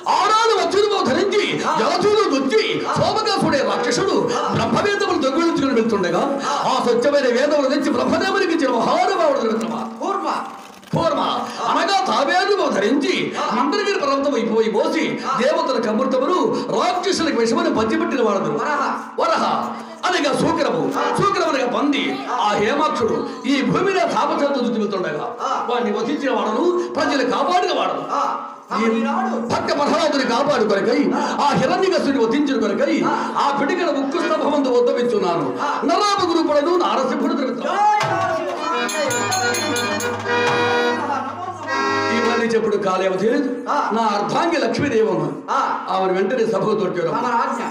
ఆనాడు వజ్రము ధరించి జలచూరు దొచ్చి సోమకాసుడే రాక్షసుడు బ్రహ్మవేదములు దొంగిలించుకుని వెళ్తుండగా ఆ స్వచ్ఛమైన వేదములు తెచ్చి బ్రహ్మదేవునికి ఇచ్చిన మహానుభావుడు మిత్రమా పూర్వ పూర్వ అనగా తావేరుము ధరించి మందరగిరి పర్వతం అయిపోయి పోసి దేవతలకు అమృతమును రాక్షసులకు విషమని పంచిపెట్టిన వాడు వరహ. వరహ అనగా సూకరము సూకరమనగా పంది ఆ హేమాక్షుడు ఈ భూమిలో తాపచంతో దుద్దుతుండగా వాడిని వధించిన వాడను ప్రజలు కాపాడిన వాడను ఆ, తమరు ఈనాడు పక్క ప్రహ్లాదుని కాపాడు కొరకై ఆ హిరణ్యకసుని వధించిన కొరకై ఆ పిడికల ముక్కు స్తంభమందు వద్దవిచ్చున్నాను నరామ గురుపుడను నారసింహుడు తిరుగుతాను జై నరసింహ. నమో నమో. ఇవన్నీ చెప్పుడు కాలేమో తెలియదు ఆ. నా అర్ధాంగి లక్ష్మీదేవమ్మ ఆ. ఆమె వెంటనే సభకు తోడ్చారు తమ రాజ్ఞ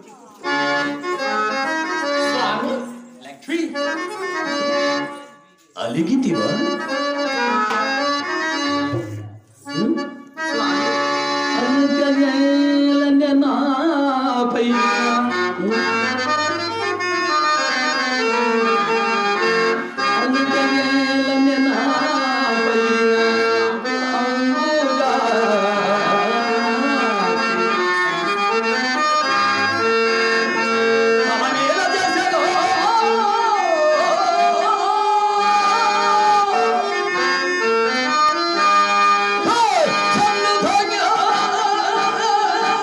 స్వామి లక్ష్మి అలిగితివా హ్మ్? అలకనేలనే నాపై అలకనేలనే నాపై అంబుజా తమనేల చేసెదో. హే! సన్నిధంగా.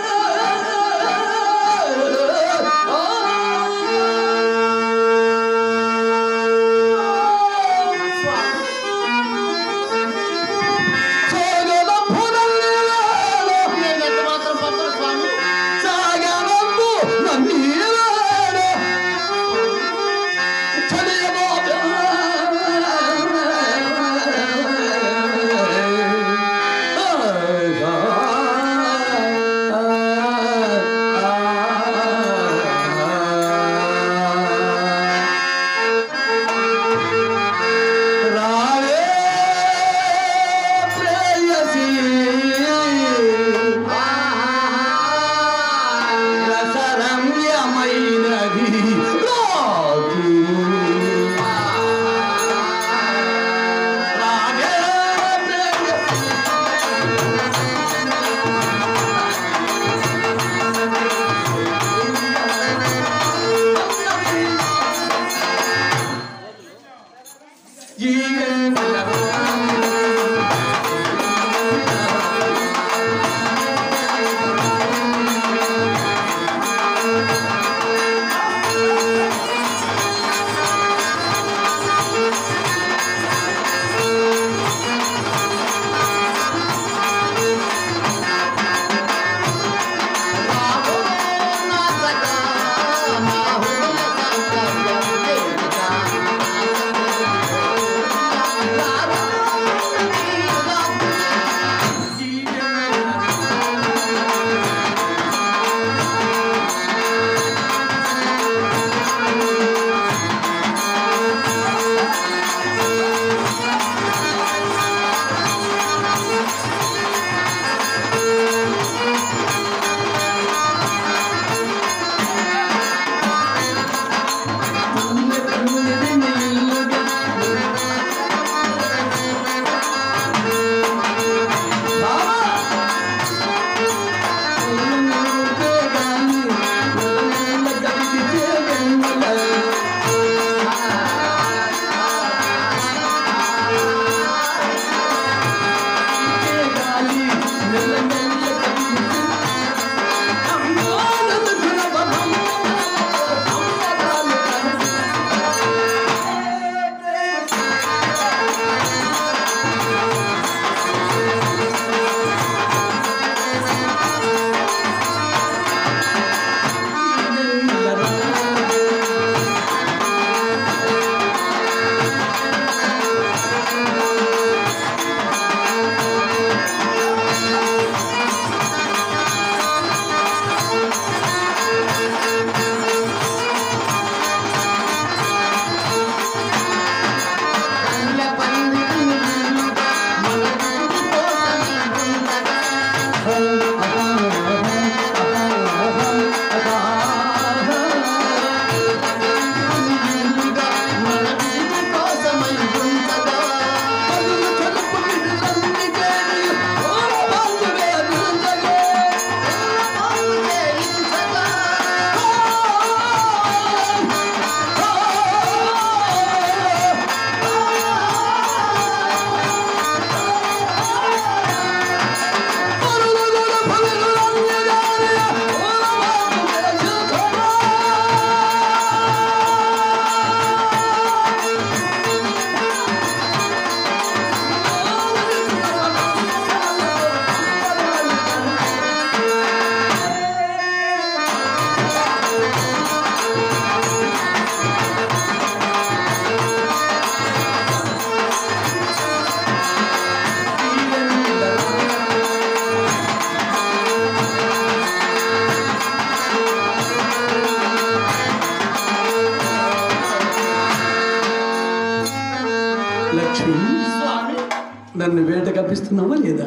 తప్పిస్తున్నావా లేదా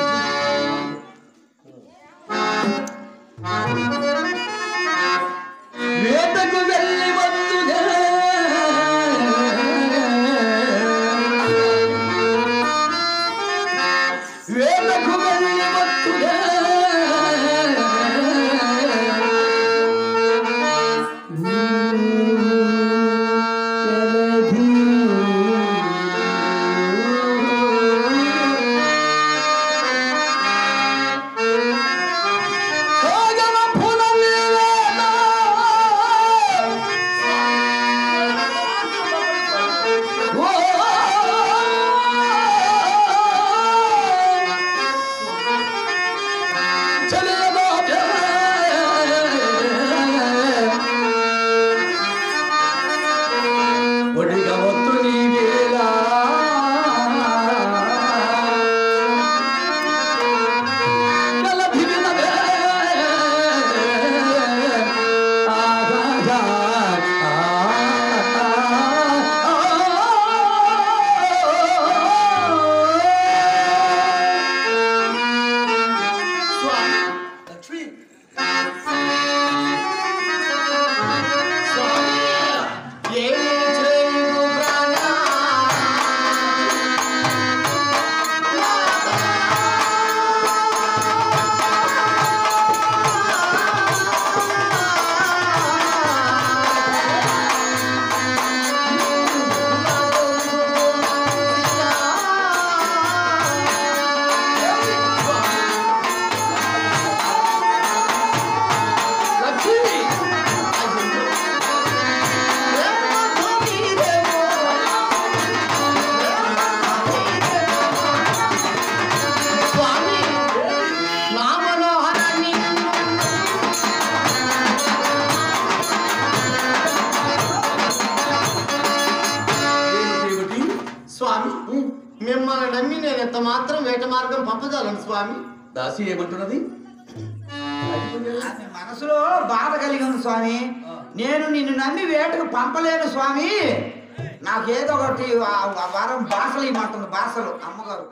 వేటకు వెళ్ళి వద్దునే వేటకు వెళ్ళి వద్దునే సాగర పునలీలనా ఓ చలియ బాబే ఒడిగా వత్తు నీవేలా కలభివినవే ఆగాగా స్వామి లక్ష్మి లక్ష్మి స్వామి నా మనోహరాన్ని ఏమిటి స్వామి మిమ్మల్ని నమ్మి నేను ఎంత మాత్రం వేట మార్గం పంపజాలను స్వామి దాసి ఏమంటున్నది ఆమె మనసులో బాధ కలిగి ఉంది స్వామి నేను నిన్ను నమ్మి వేటకు పంపలేను స్వామి నాకేదో ఒకటి ఆ- ఆ వారం భాషలు ఇమ్మంటుంది భాషలు అమ్మగారు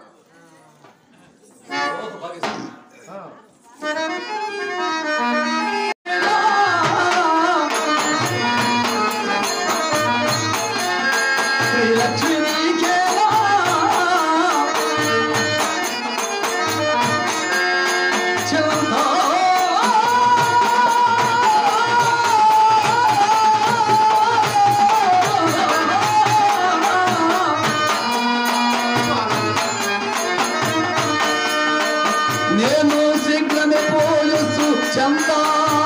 శ్రీలక్ష్మీకేలా చందా నేను శీఘ్రమే పోయొచ్చు చందా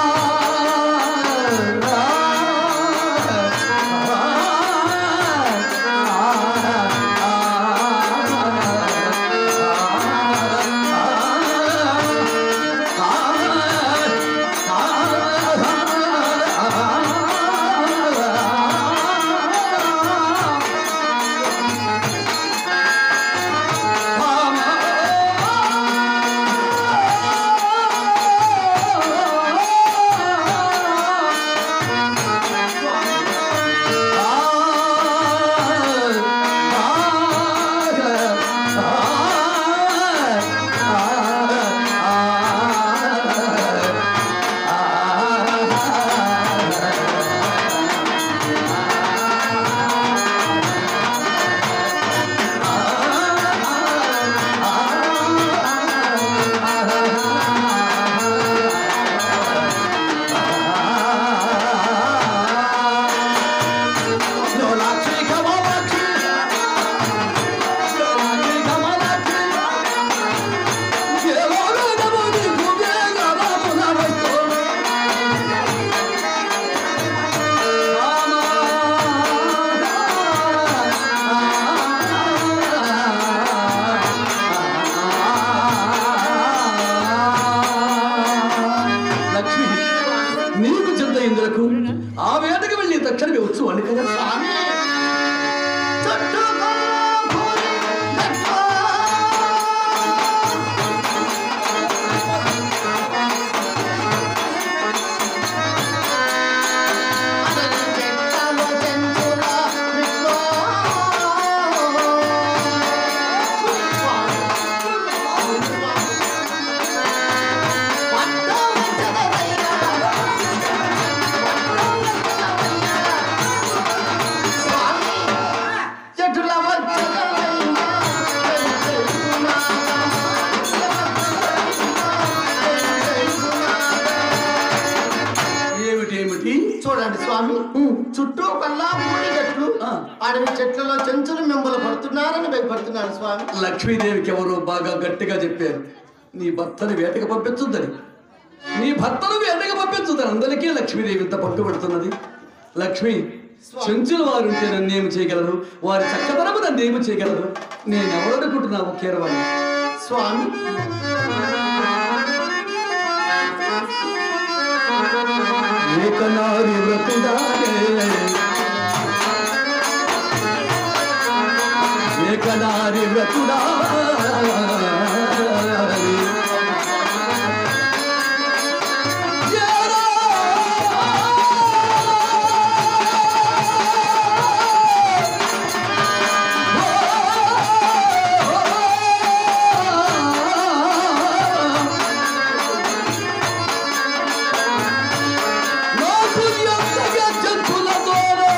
లక్ష్మి నీకు చింత ఇందులకు ఆ వేటకు వెళ్ళి తక్షణమే వచ్చు అని కదా స్వామి చుట్టుకొల్ల భూమి గట్టు. అతని చెట్టలో చెంచుల విప్పో. స్వామి చూస్తున్నాడు స్వామి చుట్టూ కల్లా పూడి చెట్లు ఆ. అడవి చెట్లలో చెంచులు మిమ్మల్ని పడుతున్నారని భయపడుతున్నాడు స్వామి లక్ష్మీదేవికి ఎవరో బాగా గట్టిగా చెప్పారు నీ భర్తను వేటకు పంపించుద్దని నీ భర్తను వేటకు పంపించుద్దని అందరికీ లక్ష్మీదేవి ఇంత పట్టు పెడుతున్నది లక్ష్మి చెంచులు వారు ఉంటే నన్ను ఏమి చేయగలరు వారి చక్కదనము నన్ను ఏమి చేయగలరు నేను ఎవరనుకుంటున్నావు కీరవాణి స్వామి ఏకనారి వ్రతుడాలే ఏకనారి వ్రతుడా నాకు ఎంతగా చెప్పులతోనే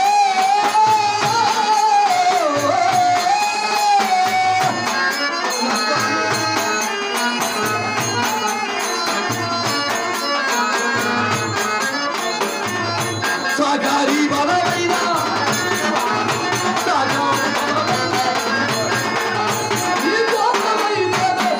సాగారి బలమైన నీ కోసమైన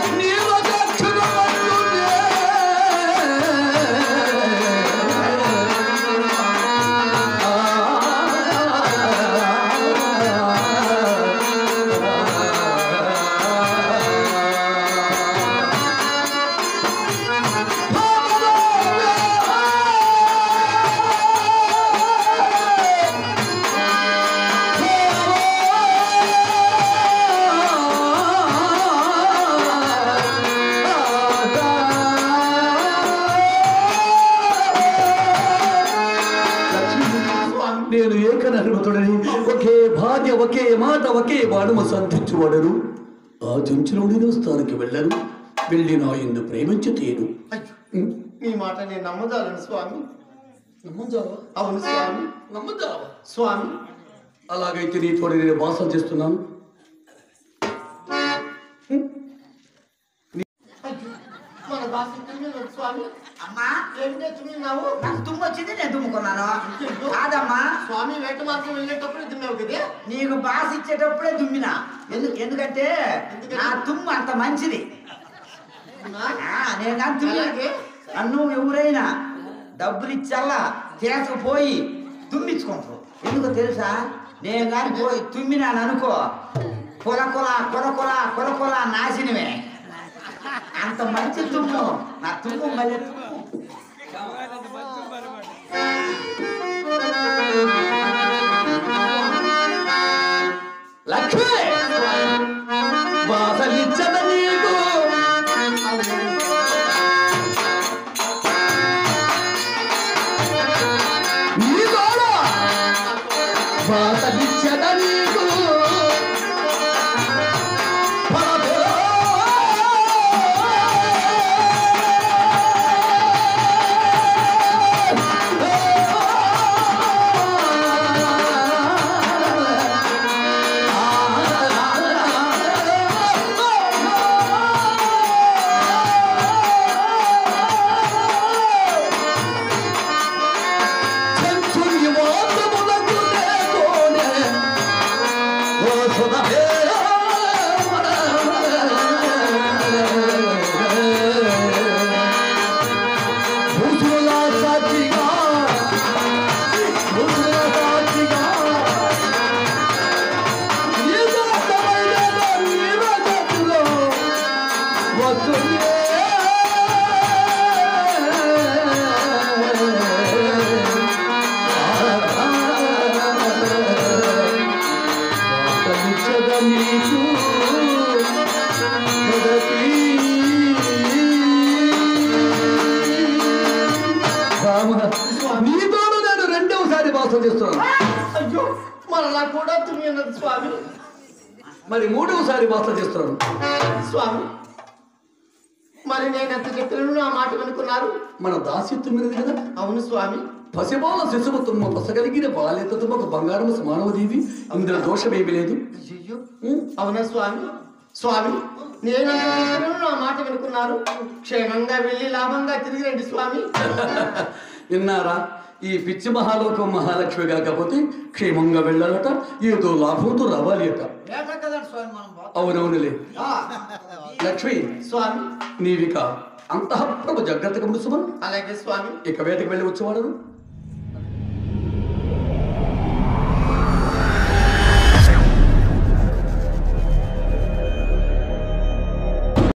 నేను ఏకనర్మతుడని ఒకే భార్య ఒకే మాట ఒకే బాణము సంధించువాడరు ఆ చెంచులోని స్థానికి వెళ్ళను వెళ్ళి నా ఎందు ప్రేమించి తీరు అయ్యో, మీ మాట నేను నమ్మజాలను స్వామి నమ్ముతావా అవును స్వామి నమ్ముతావా స్వామి అలాగైతే నీతో నేను వాసం చేస్తున్నాను అయ్యో, మన భాష తెలియదు స్వామి అమ్మా ఏం తెచ్చుకున్నావు నాకు తుమ్ము వచ్చింది నేను తుమ్ముకున్నాను కాదమ్మా స్వామి వేట మార్గం వెళ్ళేటప్పుడు తిన్నావు కదే నీకు బాస్ ఇచ్చేటప్పుడే తుమ్మినా ఎందుకు ఎందుకంటే నా తుమ్ము అంత మంచిది ఆ, నేను కానీ తుమ్మి అలాగే. నన్ను ఎవరైనా డబ్బులు ఇచ్చల్లా తీసుకుపోయి తుమ్మించుకుంటారు ఎందుకో తెలుసా నేను కానీ పోయి తుమ్మినాను అనుకో కొల కొల కొల కొల కొల కొల నాశనమే అంత మంచి తుమ్ము నా తుమ్ము మళ్ళీ తుమ్ము లక్ష్మి బాధలిచ్చద నీకు నీ గోడ బాధలిచ్చద నీకు చెంచుని వాసములకు నేతోనే ఓ సుధహే ముసుల సాక్షిగా ముసుల సాక్షిగా నిజమైన నిరగతులో వస్తుంది నీతోడు నేను రెండవసారి వాసం చేస్తున్నాను అయ్యో మరలా కూడా తుమ్మి ఉన్నది స్వామి మరి మూడవసారి వాసం చేస్తున్నాను స్వామి మరి నేను ఎంత చెప్పినను నా మాట వినుకున్నారు మన దాస్యత్వం మీద కదా అవును స్వామి పసిబాల శిశువు తుమ్మ పసగలిగిన బాల్యత తుమ్మకు బంగారం మానవదేవి ఇందులో దోషమేమి లేదు అయ్యో అవునా స్వామి స్వామి నేను ఎంత చెప్పినను నా మాట వినుకున్నారు క్షేమంగా వెళ్ళి లాభంగా తిరిగి రండి స్వామి విన్నారా ఈ పిచ్చి మహాలోకం మహాలక్ష్మి కాకపోతే క్షేమంగా వెళ్ళాలట ఏదో లాభంతో రావాలి అట వేట కదండి స్వామి మనం పోతాం. అవునవునులే ఆ, లక్ష్మి స్వామి నీవిక అంతఃప్రభ జాగ్రత్తగా ముడుచుమను అలాగే స్వామి ఇక వేటకు వెళ్ళి వచ్చేవాడు